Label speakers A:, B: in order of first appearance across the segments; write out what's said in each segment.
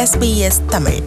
A: SBS Tamil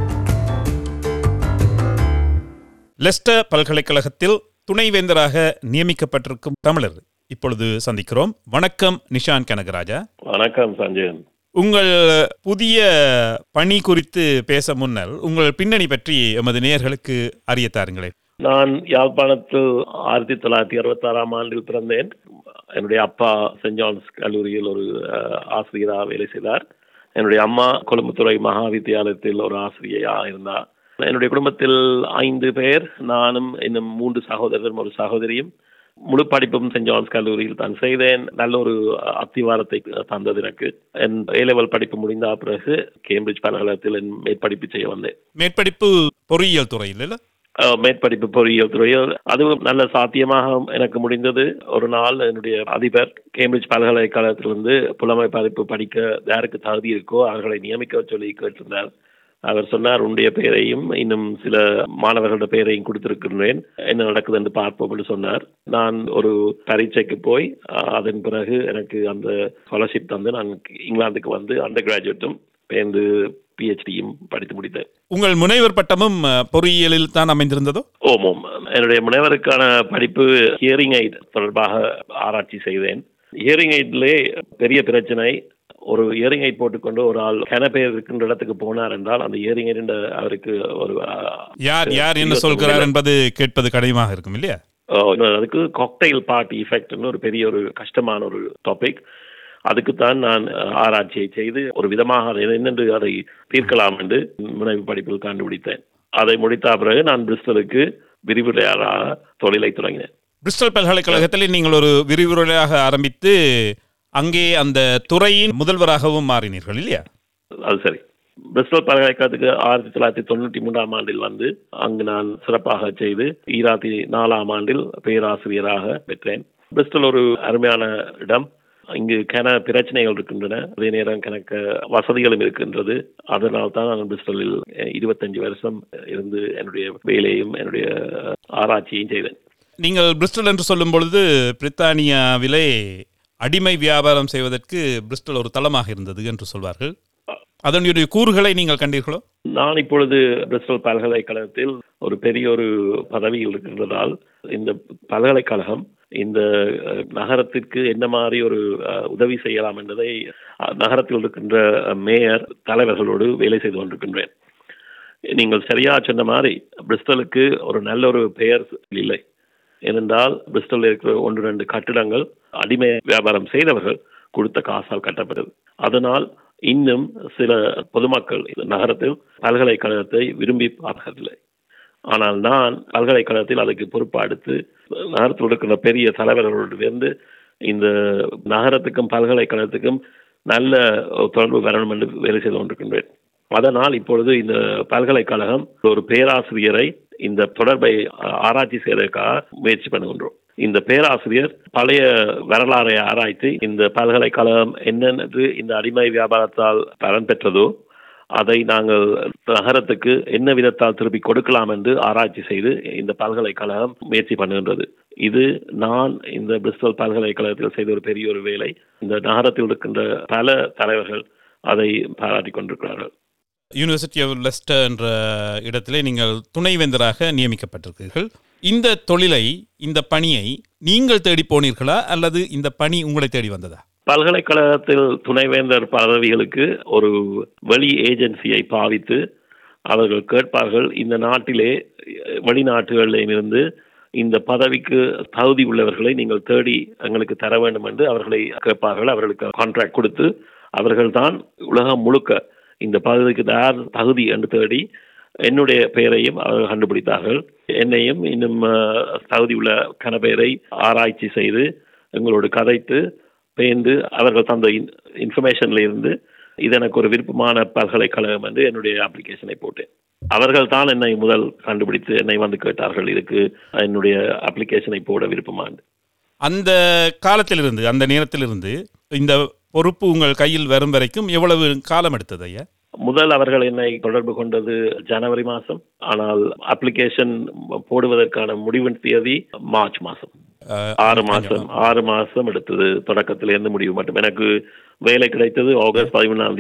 B: Lester பல்கலைக்கழகத்தில் துணைவேந்தராக நியமிக்கப்பட்டிருக்கும் தமிழர் இப்பொழுது சந்திக்கிறோம் வணக்கம் நிஷான் கனகராஜா
C: வணக்கம் சஞ்சயன்
B: உங்கள் புதிய பணி குறித்து பேச முன்னர் உங்கள் பின்னணி பற்றி எமது நேயர்களுக்கு அறிய தாருங்களேன்
C: நான் யாழ்ப்பாணத்தில் ஆயிரத்தி தொள்ளாயிரத்தி அறுபத்தி ஆறாம் ஆண்டில் பிறந்தேன் என்னுடைய அப்பா சென்ட் ஜான்ஸ் கல்லூரியில் ஒரு அஹ், ஆசிரியராக வேலை செய்தார் என்னுடைய அம்மா கொழும்புத்துறை மகா வித்தியாலயத்தில் ஒரு ஆசிரியராக இருந்தார் என்னுடைய குடும்பத்தில் ஐந்து பேர் நானும் இன்னும் மூன்று சகோதரரும் ஒரு சகோதரியும் முழு படிப்பும் சென்ட் ஜான்ஸ் கல்லூரியில் தான் செய்தேன் நல்ல ஒரு அத்திவாரத்தை தந்தது எனக்கு என் ஏ லெவல் படிப்பு முடிந்த பிறகு கேம்பிரிட்ஜ் பல்கலைக்கழகத்தில் என் மேற்படிப்பு செய்ய வந்தேன்
B: மேற்படிப்பு பொறியியல் துறையில் இல்ல
C: அஹ் மேற்படிப்பு பொறியியல் துறையில் அதுவும் நல்ல சாத்தியமாக எனக்கு முடிந்தது ஒரு நாள் என்னுடைய அதிபர் கேம்பிரிட்ஜ் பல்கலைக்கழகத்திலிருந்து புலமை படிப்பு படிக்க யாருக்கு தகுதி இருக்கோ அவர்களை நியமிக்க சொல்லி கேட்டிருந்தார் அவர் சொன்னார் உன்னுடைய பெயரையும் இன்னும் சில மாணவர்களோட பெயரையும் கொடுத்திருக்கின்றேன் என்ன நடக்குது என்று பார்ப்போம் என்று சொன்னார் நான் ஒரு பரீட்சைக்கு போய் அஹ், அதன் பிறகு எனக்கு அந்த ஸ்காலர்ஷிப் தந்து நான் இங்கிலாந்துக்கு வந்து அண்டர் கிராஜுவேட்டும் சேர்ந்து பிஹெச்டியும் படித்து முடித்தேன்
B: உங்கள் முனைவர் பட்டமும் அஹ், பொறியியலில் தான் அமைந்திருந்ததோ
C: ஓமோம் என்னுடைய முனைவருக்கான படிப்பு ஹியரிங் எய்ட் தொடர்பாக ஆராய்ச்சி செய்தேன் ஹியரிங் எய்ட்லே பெரிய பிரச்சனை ஒரு இயரிங் எய்ட் போட்டுக்கொண்டு ஒரு ஆள் கனப்பேர் இருக்கின்ற இடத்துக்கு போனார் என்றால் அந்த இயரிங் எய்ட் அவருக்கு ஒரு அஹ்,
B: யார் யார் என்ன சொல்கிறார் என்பது கேட்பது கடினமாக இருக்கும் இல்லையா
C: அஹ், இன்னொரு அதுக்கு காக்டைல் பார்ட்டி இஃபெக்ட்னு ஒரு பெரிய ஒரு கஷ்டமான ஒரு டாபிக் அதுக்குத்தான் நான் அஹ், ஆராய்ச்சியை செய்து ஒரு விதமாக அதை என்னென்று அதை தீர்க்கலாம் என்று முனைவு படிப்பில் கண்டுபிடித்தேன் அதை முடித்த பிறகு நான் பிரிஸ்டலுக்கு விரிவுரையாளராக தொழிலை தொடங்கினேன்
B: பிரிஸ்டல் பல்கலைக்கழகத்தில் நீங்கள் ஒரு விரிவுரையாக ஆரம்பித்து அங்கே அந்த துறையின் முதல்வராகவும் மாறினீர்கள் இல்லையா
C: அது சரி பிரிஸ்டல் பல்கலைக்கழகத்துக்கு ஆயிரத்தி தொள்ளாயிரத்தி தொண்ணூற்றி மூன்றாம் ஆண்டில் வந்து அங்கு நான் சிறப்பாக செய்து ஈராத்தி நாலாம் ஆண்டில் பேராசிரியராக பெற்றேன் பிரிஸ்டல் ஒரு அருமையான இடம் இங்கு கன பிரச்சனைகள் இருக்கின்றன அதே நேரம் கணக்க வசதிகளும் இருக்கின்றது அதனால் தான் நான் பிரிஸ்டலில் இருபத்தஞ்சு வருஷம் இருந்து என்னுடைய வேலையும் என்னுடைய ஆராய்ச்சியையும் செய்தேன்
B: நீங்கள் பிரிஸ்டல் என்று சொல்லும் பொழுது பிரித்தானியாவிலே அடிமை வியாபாரம் செய்வதற்கு பிரிஸ்டல் ஒரு தளமாக இருந்தது என்று சொல்வார்கள் அதனுடைய கூறுகளை நீங்கள் கண்டீர்களோ
C: நான் இப்பொழுது பிரிஸ்டல் பல்கலைக்கழகத்தில் ஒரு பெரிய ஒரு பதவியில் இருக்கின்றதால் இந்த பல்கலைக்கழகம் இந்த அஹ், நகரத்திற்கு என்ன மாதிரி ஒரு அஹ், உதவி செய்யலாம் என்பதை அஹ், நகரத்தில் இருக்கின்ற அஹ், மேயர் தலைவர்களோடு வேலை செய்து கொண்டிருக்கின்றேன் நீங்கள் சரியா சொன்ன மாதிரி பிரிஸ்டலுக்கு ஒரு நல்ல ஒரு பெயர் இல்லை ஏனென்றால் பிரிஸ்டலில் இருக்கிற ஒன்று ரெண்டு கட்டிடங்கள் அடிமை வியாபாரம் செய்தவர்கள் கொடுத்த காசால் கட்டப்பட்டது அதனால் இன்னும் சில பொதுமக்கள் இந்த நகரத்தில் பல்கலைக்கழகத்தை விரும்பி பார்க்கவில்லை ஆனால் நான் பல்கலைக்கழகத்தில் அதுக்கு பொறுப்பெடுத்து நகரத்தில் இருக்கிற பெரிய தலைவர்களோடு இருந்து இந்த நகரத்துக்கும் பல்கலைக்கழகத்துக்கும் நல்ல தொடர்பு வரணும் என்று வேலை செய்து கொண்டிருக்கின்றேன் அதனால் இப்பொழுது இந்த பல்கலைக்கழகம் ஒரு பேராசிரியரை இந்த தொடர்பை ஆ- ஆராய்ச்சி செய்வதற்காக முயற்சி பண்ணுகின்றோம் இந்த பேராசிரியர் பழைய வரலாறை ஆராய்ச்சி இந்த பல்கலைக்கழகம் என்னென்று இந்த அடிமை வியாபாரத்தால் பலன் பெற்றதோ அதை நாங்கள் நகரத்துக்கு என்ன விதத்தால் திருப்பி கொடுக்கலாம் என்று ஆராய்ச்சி செய்து இந்த பல்கலைக்கழகம் முயற்சி பண்ணுகின்றது இது நான் இந்த பிரிஸ்டல் பல்கலைக்கழகத்தில் செய்த ஒரு பெரிய ஒரு வேலை இந்த நகரத்தில் இருக்கின்ற பல தலைவர்கள் அதை பாராட்டிக் கொண்டிருக்கிறார்கள்
B: யூனிவர்சிட்டி ஆஃப் லெஸ்டர் என்ற இடத்திலே நீங்கள் துணைவேந்தராக நியமிக்கப்பட்டிருக்கிறீர்கள் இந்த தொழிலை இந்த பணியை நீங்கள் தேடி போனீர்களா அல்லது இந்த பணி உங்களை தேடி வந்ததா
C: பல்கலைக்கழகத்தில் துணைவேந்தர் பதவிகளுக்கு ஒரு வெளி ஏஜென்சியை பாவித்து அவர்கள் கேட்பார்கள் இந்த நாட்டிலே வெளிநாட்டுகளில் இருந்து இந்த பதவிக்கு தகுதி உள்ளவர்களை நீங்கள் தேடி எங்களுக்கு தர வேண்டும் என்று அவர்களை கேட்பார்கள் அவர்களுக்கு கான்ட்ராக்ட் கொடுத்து அவர்கள்தான் உலகம் முழுக்க இந்த பதவிக்கு யார் தகுதி என்று தேடி என்னுடைய பெயரையும் அவர்கள் கண்டுபிடித்தார்கள் என்னையும் இன்னும் அஹ், தகுதி உள்ள கனபெயரை ஆராய்ச்சி செய்து எங்களோடு கதைத்து பேர்ந்து அவர்கள் தந்த இன்ஃபர்மேஷன்ல இருந்து இது எனக்கு ஒரு விருப்பமான பல்கலைக்கழகம் என்று என்னுடைய அப்ளிகேஷனை போட்டேன் அவர்கள் தான் என்னை முதல் கண்டுபிடித்து என்னை வந்து கேட்டார்கள் இதுக்கு என்னுடைய அப்ளிகேஷனை போட விருப்பமாண்டு
B: அந்த காலத்திலிருந்து அந்த நேரத்திலிருந்து இந்த பொறுப்பு உங்கள் கையில் வரும் வரைக்கும் எவ்வளவு காலம் எடுத்தது ஐயா
C: முதல் அவர்கள் என்னை தொடர்பு கொண்டது ஜனவரி மாதம் ஆனால் அப்ளிகேஷன் போடுவதற்கான முடிவின் தேதி மார்ச் மாதம்
B: அஹ்,
C: ஆறு மாசம் ஆறு மாசம் எடுத்தது தொடக்கத்துல இருந்து முடிவு மட்டும் எனக்கு வேலை கிடைத்தது ஆகஸ்ட் பதிமூணாம் தேதி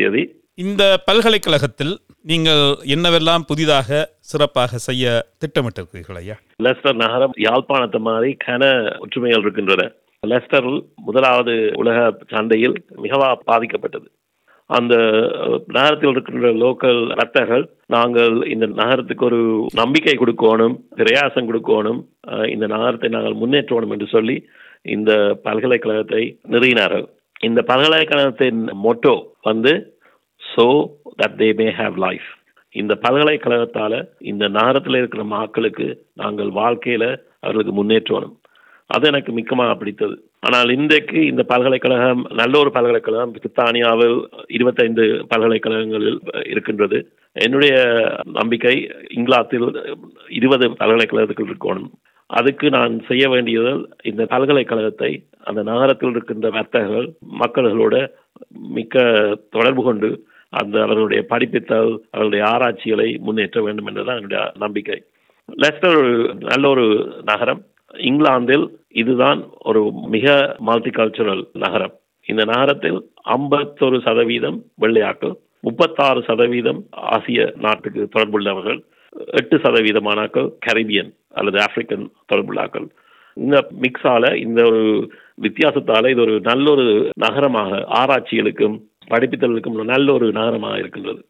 B: இந்த பல்கலைக்கழகத்தில் நீங்கள் என்னவெல்லாம் புதிதாக சிறப்பாக செய்ய திட்டமிட்டிருக்கிறீர்கள் ஐயா
C: லெஸ்டர் நகரம் யாழ்ப்பாணத்தை மாதிரி கன ஒற்றுமைகள் இருக்கின்றன லெஸ்டர் முதலாவது உலக சந்தையில் மிகவா பாதிக்கப்பட்டது அந்த அஹ், நகரத்தில் இருக்கின்ற லோக்கல் வர்த்தகர்கள் நாங்கள் இந்த நகரத்துக்கு ஒரு நம்பிக்கை கொடுக்கணும் பிரயாசம் கொடுக்கணும் அஹ், இந்த நகரத்தை நாங்கள் முன்னேற்றணும் என்று சொல்லி இந்த பல்கலைக்கழகத்தை நிறுவினார்கள் இந்த பல்கலைக்கழகத்தின் மொட்டோ வந்து so that they may have life இந்த பல்கலைக்கழகத்தால இந்த நகரத்தில் இருக்கிற மக்களுக்கு நாங்கள் வாழ்க்கையில அவர்களுக்கு முன்னேற்றணும் அது எனக்கு மிக்கமாக பிடித்தது ஆனால் இன்றைக்கு இந்த பல்கலைக்கழகம் நல்ல ஒரு பல்கலைக்கழகம் பிரித்தானியாவில் இருபத்தைந்து பல்கலைக்கழகங்களில் இருக்கின்றது என்னுடைய நம்பிக்கை இங்கிலாந்தில் இருபது பல்கலைக்கழகத்துக்கு இருக்கணும் அதுக்கு நான் செய்ய வேண்டியது இந்த பல்கலைக்கழகத்தை அந்த நகரத்தில் இருக்கின்ற வர்த்தகர்கள் மக்கள்களோட மிக்க தொடர்பு கொண்டு அந்த அவர்களுடைய படிப்பித்தல் அவர்களுடைய ஆராய்ச்சிகளை முன்னேற்ற வேண்டும் என்றுதான் என்னுடைய நம்பிக்கை லெஸ்டர் ஒரு நல்ல ஒரு நகரம் இங்கிலாந்தில் இதுதான் ஒரு மிக மல்டிகல்ச்சுரல் நகரம் இந்த நகரத்தில் ஐம்பத்தொரு சதவீதம் வெள்ளையாக்கள் முப்பத்தாறு சதவீதம் ஆசிய நாட்டுக்கு தொடர்புள்ளவர்கள் எட்டு சதவீதமானாக்கள் கரீபியன் அல்லது ஆப்பிரிக்கன் தொடர்புள்ளாக்கள் இந்த மிக்ஸால இந்த ஒரு வித்தியாசத்தால இது ஒரு நல்ல ஒரு நகரமாக ஆராய்ச்சிகளுக்கும் படிப்பித்தலுக்கும் நல்ல ஒரு நகரமாக இருக்கின்றது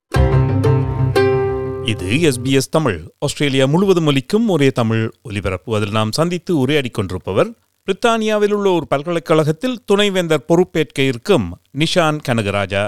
B: இது எஸ்பிஎஸ் தமிழ் ஆஸ்திரேலியா முழுவதும் ஒலிக்கும் ஒரே தமிழ் ஒலிபரப்பு அதில் நாம் சந்தித்து உரையாடிக் கொண்டிருப்பவர் பிரித்தானியாவில் உள்ள ஒரு பல்கலைக்கழகத்தில் துணைவேந்தர் பொறுப்பேற்க இருக்கும் நிஷான் கனகராஜா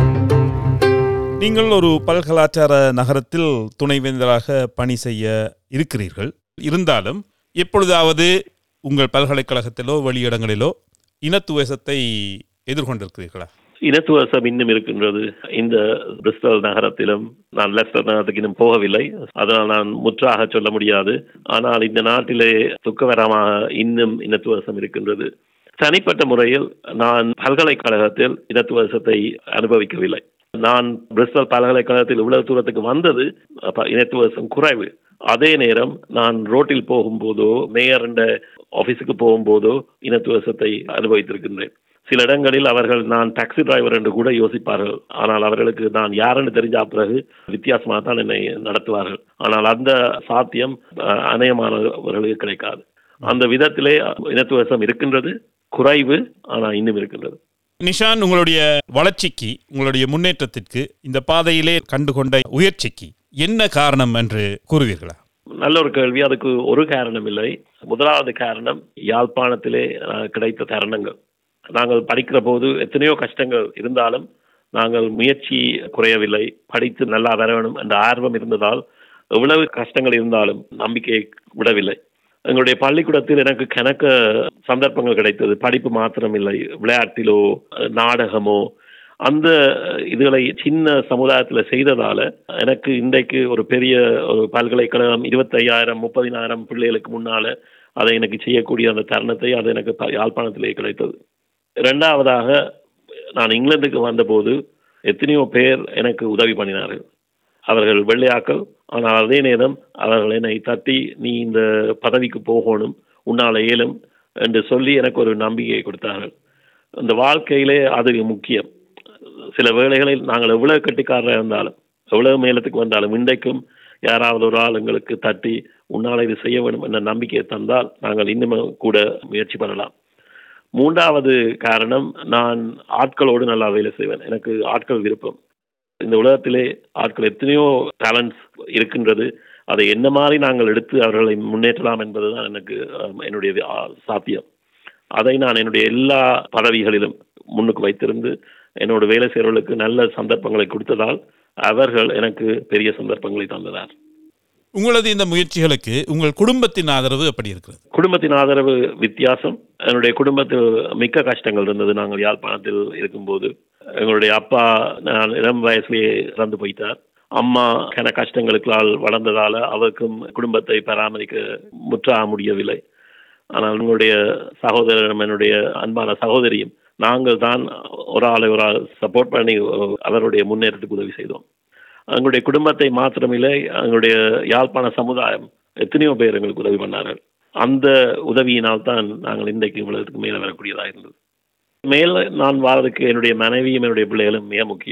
B: நீங்கள் ஒரு பல்கலாச்சார நகரத்தில் துணைவேந்தராக பணி செய்ய இருக்கிறீர்கள் இருந்தாலும் எப்பொழுதாவது உங்கள் பல்கலைக்கழகத்திலோ வெளியிடங்களிலோ இனத்துவேசத்தை எதிர்கொண்டிருக்கிறீர்களா
C: இனத்துவசம் இன்னும் இருக்கின்றது இந்த பிரிஸ்டல் நகரத்திலும் நான் லெஸ்டர் நகரத்துக்கு இன்னும் போகவில்லை அதனால் நான் முற்றாக சொல்ல முடியாது ஆனால் இந்த நாட்டிலே துக்ககரமாக இன்னும் இனத்துவசம் இருக்கின்றது தனிப்பட்ட முறையில் நான் பல்கலைக்கழகத்தில் இனத்துவசத்தை அனுபவிக்கவில்லை நான் பிரிஸ்டல் பல்கலைக்கழகத்தில் இவ்வளவு தூரத்துக்கு வந்தது அப்ப இனத்துவசம் குறைவு அதே நேரம் நான் ரோட்டில் போகும்போதோ மேயர் ஆபீஸுக்கு போகும்போதோ இனத்துவசத்தை அனுபவித்திருக்கின்றேன் சில இடங்களில் அவர்கள் நான் டாக்ஸி டிரைவர் என்று கூட யோசிப்பார்கள் ஆனால் அவர்களுக்கு நான் யாருன்னு தெரிஞ்ச பிறகு வித்தியாசமாக தான் என்னை நடத்துவார்கள் ஆனால் அந்த சாத்தியம் அஹ், அநேகமானவர்களுக்கு கிடைக்காது அந்த விதத்திலே இனத்துவசம் இருக்கின்றது குறைவு ஆனால் இன்னும் இருக்கின்றது
B: நிஷான் உங்களுடைய வளர்ச்சிக்கு உங்களுடைய முன்னேற்றத்திற்கு இந்த பாதையிலே கண்டுகொண்ட உயர்ச்சிக்கு என்ன காரணம் என்று கூறுவீர்களா
C: நல்ல ஒரு கேள்வி அதுக்கு ஒரு காரணம் இல்லை முதலாவது காரணம் யாழ்ப்பாணத்திலே அஹ், கிடைத்த தருணங்கள் நாங்கள் படிக்கிற போது எத்தனையோ கஷ்டங்கள் இருந்தாலும் நாங்கள் முயற்சி குறையவில்லை படித்து நல்லா வர வேணும் என்ற ஆர்வம் இருந்ததால் எவ்வளவு கஷ்டங்கள் இருந்தாலும் நம்பிக்கையை விடவில்லை எங்களுடைய பள்ளிக்கூடத்தில் எனக்கு கணக்க சந்தர்ப்பங்கள் கிடைத்தது படிப்பு மாத்திரம் இல்லை விளையாட்டிலோ நாடகமோ அந்த இதுகளை சின்ன சமுதாயத்தில் செய்ததால எனக்கு இன்றைக்கு ஒரு பெரிய ஒரு பல்கலைக்கழகம் இருபத்தையாயிரம் முப்பதினாயிரம் பிள்ளைகளுக்கு முன்னால அதை எனக்கு செய்யக்கூடிய அந்த தருணத்தை அது எனக்கு ப- யாழ்ப்பாணத்திலே கிடைத்தது இரண்டாவதாக நான் இங்கிலாந்துக்கு வந்தபோது எத்தனையோ பேர் எனக்கு உதவி பண்ணினார்கள் அவர்கள் வெள்ளையாக்கள் ஆனால் அதே நேரம் அவர்கள் என்னை தட்டி நீ இந்த பதவிக்கு போகணும் உன்னால் இயலும் என்று சொல்லி எனக்கு ஒரு நம்பிக்கையை கொடுத்தார்கள் அந்த வாழ்க்கையிலே அது முக்கியம் சில வேளைகளில் நாங்கள் எவ்வளவு கட்டிக்காரராக இருந்தாலும் எவ்வளவு மேலத்துக்கு வந்தாலும் இன்றைக்கும் யாராவது ஒரு ஆள் எங்களுக்கு தட்டி உன்னால் இது செய்ய வேண்டும் என்ற நம்பிக்கையை தந்தால் நாங்கள் இன்னும் கூட முயற்சி பண்ணலாம் மூன்றாவது காரணம் நான் ஆட்களோடு நல்லா வேலை செய்வேன் எனக்கு ஆட்கள் விருப்பம் இந்த உலகத்திலே ஆட்கள் எத்தனையோ டேலண்ட்ஸ் இருக்கின்றது அதை என்ன மாதிரி நாங்கள் எடுத்து அவர்களை முன்னேற்றலாம் என்பதுதான் எனக்கு அஹ், என்னுடைய ஆ, சாத்தியம் அதை நான் என்னுடைய எல்லா பதவிகளிலும் முன்னுக்கு வைத்திருந்து என்னோட வேலை செய்கிறவர்களுக்கு நல்ல சந்தர்ப்பங்களை கொடுத்ததால் அவர்கள் எனக்கு பெரிய சந்தர்ப்பங்களை தந்ததார்
B: உங்களது இந்த முயற்சிகளுக்கு உங்கள் குடும்பத்தின் ஆதரவு எப்படி இருக்கிறது
C: குடும்பத்தின் ஆதரவு வித்தியாசம் என்னுடைய குடும்பத்தில் மிக்க கஷ்டங்கள் இருந்தது நாங்கள் யாழ்ப்பாணத்தில் இருக்கும்போது எங்களுடைய அப்பா நான் இளம் வயசுலேயே இறந்து போயிட்டார் அம்மா கன கஷ்டங்களுக்கால் வளர்ந்ததால அவருக்கும் குடும்பத்தை பராமரிக்க முற்றாக முடியவில்லை ஆனால் எங்களுடைய சகோதரனும் என்னுடைய அன்பான சகோதரியும் நாங்கள் தான் ஒரு ஆளை ஒரு ஆள் சப்போர்ட் பண்ணி அவருடைய முன்னேற்றத்துக்கு உதவி செய்தோம் எங்களுடைய குடும்பத்தை மாத்திரமில்லை எங்களுடைய யாழ்ப்பாண சமுதாயம் எத்தனையோ பேர் எங்களுக்கு உதவி பண்ணார்கள் அந்த உதவியினால் தான் நாங்கள் இன்றைக்கு இவ்வளவுக்கு மேலே வரக்கூடியதாக இருந்தது மேல நான் வாழ்றதுக்கு என்னுடைய மனைவியும் என்னுடைய பிள்ளைகளும் மிக முக்கியம்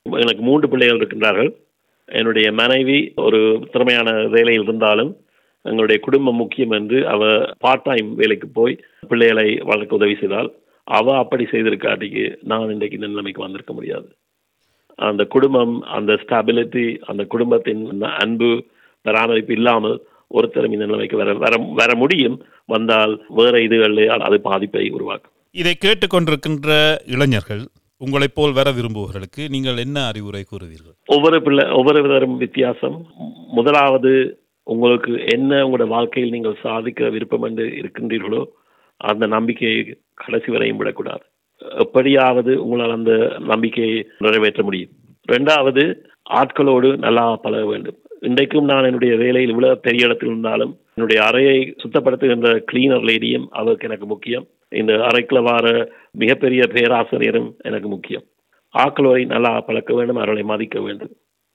C: எனக்கு மூன்று பிள்ளைகள் இருக்கின்றார்கள் என்னுடைய மனைவி ஒரு திறமையான வேலையில் இருந்தாலும் எங்களுடைய குடும்பம் முக்கியம் என்று அவ பார்ட் டைம் வேலைக்கு போய் பிள்ளைகளை வளர்க்க உதவி செய்தால் அவ அப்படி செய்திருக்காட்டிக்கு நான் இன்றைக்கு இந்த நிலைமைக்கு வந்திருக்க முடியாது அந்த குடும்பம் அந்த ஸ்டாபிலிட்டி அந்த குடும்பத்தின் அந்த அன்பு பராமரிப்பு இல்லாமல் ஒருத்தரும் இந்த நிலைமைக்கு வர வர வர முடியும் வந்தால் வேற இதுகளில் அது பாதிப்பை உருவாக்கும்
B: இதை கேட்டுக்கொண்டிருக்கின்ற இளைஞர்கள் உங்களைப் போல் வர விரும்புபவர்களுக்கு நீங்கள் என்ன அறிவுரை கூறுவீர்கள்
C: ஒவ்வொரு பிள்ளை ஒவ்வொரு விதரும் வித்தியாசம் முதலாவது உங்களுக்கு என்ன உங்களோட வாழ்க்கையில் நீங்கள் சாதிக்க விருப்பம் என்று இருக்கின்றீர்களோ அந்த நம்பிக்கையை கடைசி வரையும் விடக்கூடாது எப்படியாவது உங்களால் அந்த நம்பிக்கையை நிறைவேற்ற முடியும் ரெண்டாவது ஆட்களோடு நல்லா பழக வேண்டும் இன்றைக்கும் நான் என்னுடைய வேலையில் இவ்வளவு பெரிய இடத்தில் இருந்தாலும் என்னுடைய அறையை சுத்தப்படுத்துகின்ற கிளீனர் லேடியும் அவருக்கு எனக்கு முக்கியம் இந்த அறைக்குள்ள வார மிகப்பெரிய பேராசிரியரும் எனக்கு முக்கியம் ஆக்களோரை நல்லா பழக்க வேண்டும் அவர்களை மதிக்க வேண்டும்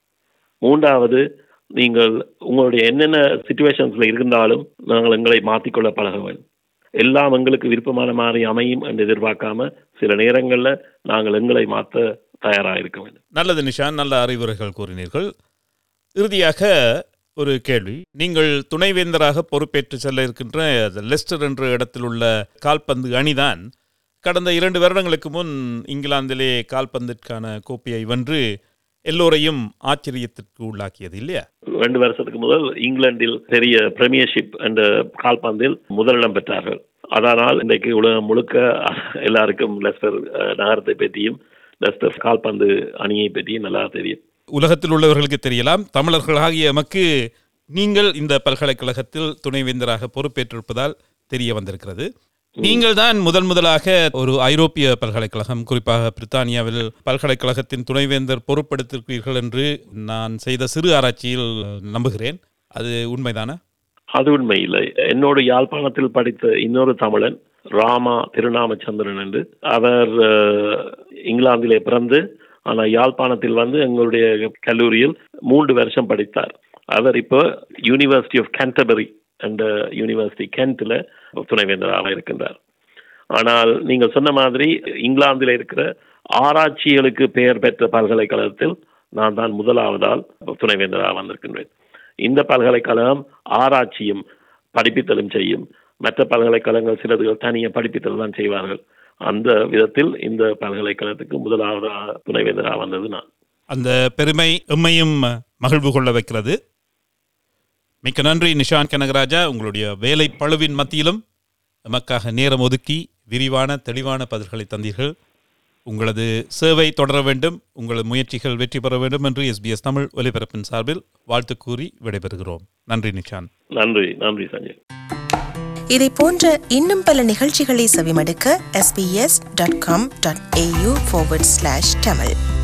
C: மூன்றாவது நீங்கள் உங்களுடைய என்னென்ன சுச்சுவேஷன்ஸ்ல இருந்தாலும் நாங்கள் எங்களை மாற்றிக்கொள்ள பழக வேண்டும் எல்லாம் எங்களுக்கு விருப்பமான மாதிரி அமையும் என்று எதிர்பார்க்காம சில நேரங்களில் நாங்கள் எங்களை மாற்ற தயாராக இருக்க வேண்டும்
B: நல்லது நிஷான் நல்ல அறிவுரைகள் கூறினீர்கள் இறுதியாக ஒரு கேள்வி நீங்கள் துணைவேந்தராக பொறுப்பேற்று செல்ல இருக்கின்ற லெஸ்டர் என்ற இடத்தில் உள்ள கால்பந்து அணிதான் கடந்த இரண்டு வருடங்களுக்கு முன் இங்கிலாந்திலே கால்பந்திற்கான கோப்பையை வென்று எல்லோரையும் ஆச்சரியத்திற்கு உள்ளாக்கியது இல்லையா
C: ரெண்டு வருஷத்துக்கு முதல் இங்கிலாந்தில் பெரிய பிரீமியர்ஷிப் என்ற கால்பந்தில் முதலிடம் பெற்றார்கள் அதனால் இன்றைக்கு உலகம் முழுக்க எல்லாருக்கும் லெஸ்டர் அஹ், நகரத்தை பற்றியும் லெஸ்டர் கால்பந்து அணியை பற்றியும் நல்லா தெரியும்
B: உலகத்தில் உள்ளவர்களுக்கு தெரியலாம் தமிழர்களாகிய எமக்கு நீங்கள் இந்த பல்கலைக்கழகத்தில் துணைவேந்தராக பொறுப்பேற்றிருப்பதால் தெரிய வந்திருக்கிறது நீங்கள் தான் முதன் முதலாக ஒரு ஐரோப்பிய பல்கலைக்கழகம் குறிப்பாக பிரித்தானியாவில் பல்கலைக்கழகத்தின் துணைவேந்தர் பொறுப்பெடுத்திருக்கிறீர்கள் என்று நான் செய்த சிறு ஆராய்ச்சியில் நம்புகிறேன் அது உண்மைதானா
C: அது உண்மை இல்லை என்னோடு யாழ்ப்பாணத்தில் படித்த இன்னொரு தமிழன் ராமா திருநாமச்சந்திரன் என்று அவர் அஹ், இங்கிலாந்திலே பிறந்து ஆனால் யாழ்ப்பாணத்தில் வந்து எங்களுடைய கல்லூரியில் மூன்று வருஷம் படித்தார் அவர் இப்போ யூனிவர்சிட்டி ஆஃப் கேன்டபரி என்ற யூனிவர்சிட்டி கென்ட்டில் துணைவேந்தராக இருக்கின்றார் ஆனால் நீங்கள் சொன்ன மாதிரி இங்கிலாந்தில் இருக்கிற ஆராய்ச்சிகளுக்கு பெயர் பெற்ற பல்கலைக்கழகத்தில் நான் தான் முதலாவதால் துணைவேந்தராக வந்திருக்கின்றேன் இந்த பல்கலைக்கழகம் ஆராய்ச்சியும் படிப்பித்தலும் செய்யும் மற்ற பல்கலைக்கழகங்கள் சிலதுகள் தனியாக படிப்பித்தல் தான் செய்வார்கள் அந்த விதத்தில் இந்த பல்கலைக்கழகத்துக்கு முதலாவதாக துணைவேந்தராக வந்தது நான்
B: அந்த பெருமை எம்மையும் மகிழ்வு கொள்ள வைக்கிறது மிக்க நன்றி நிஷான் கனகராஜா உங்களுடைய வேலை பழுவின் மத்தியிலும் எமக்காக நேரம் ஒதுக்கி விரிவான தெளிவான பதில்களை தந்தீர்கள் உங்களது சேவை தொடர வேண்டும் உங்களது முயற்சிகள் வெற்றி பெற வேண்டும் என்று எஸ்பிஎஸ் தமிழ் ஒலிபரப்பின் சார்பில் வாழ்த்து கூறி விடைபெறுகிறோம் நன்றி நிஷான்
C: நன்றி நன்றி சஞ்சய்
A: இதை போன்ற இன்னும் பல நிகழ்ச்சிகளை செவிமடுக்க sbs.com.au forward slash tamil